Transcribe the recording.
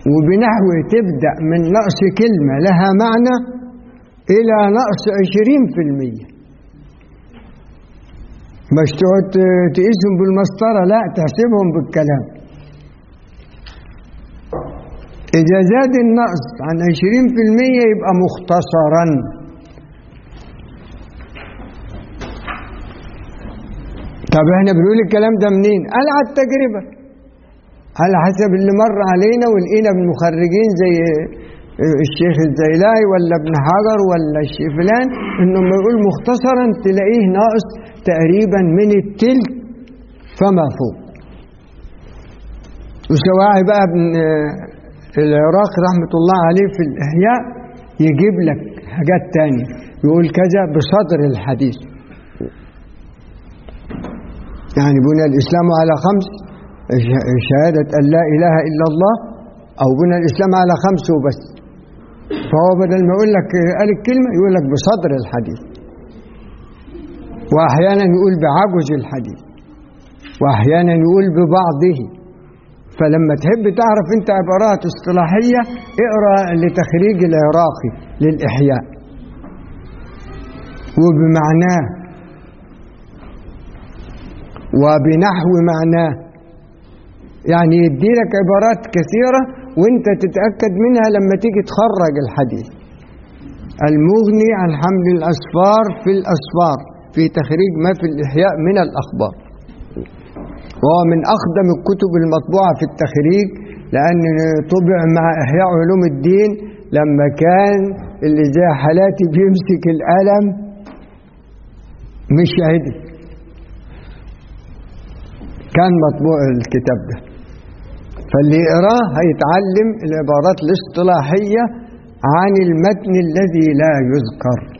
وبنحو تبدأ من نقص كلمة لها معنى إلى نقص عشرين في المية مش تقعد تقيسهم بالمسطرة لا تحسبهم بالكلام إذا زاد النقص عن عشرين في المية يبقى مختصرا طب احنا بنقول الكلام ده منين؟ قال على التجربة على حسب اللي مر علينا ولقينا بالمخرجين زي الشيخ الزيلاي ولا ابن حجر ولا الشيخ فلان انه لما يقول مختصرا تلاقيه ناقص تقريبا من التلت فما فوق وسواعي بقى ابن العراق رحمة الله عليه في الإحياء يجيب لك حاجات تانية يقول كذا بصدر الحديث يعني بني الإسلام على خمس شهادة أن لا إله إلا الله أو بني الإسلام على خمس وبس فهو بدل ما يقول لك قال الكلمة يقول لك بصدر الحديث وأحيانا يقول بعجز الحديث وأحيانا يقول ببعضه فلما تحب تعرف أنت عبارات اصطلاحية اقرأ لتخريج العراقي للإحياء وبمعناه وبنحو معناه يعني يدي لك عبارات كثيرة وانت تتأكد منها لما تيجي تخرج الحديث المغني عن حمل الأسفار في الأسفار في تخريج ما في الإحياء من الأخبار وهو من أقدم الكتب المطبوعة في التخريج لأن طبع مع إحياء علوم الدين لما كان اللي زي حالاتي بيمسك القلم مش عدل كان مطبوع الكتاب ده فاللي يقراه هيتعلم العبارات الاصطلاحية عن المتن الذي لا يذكر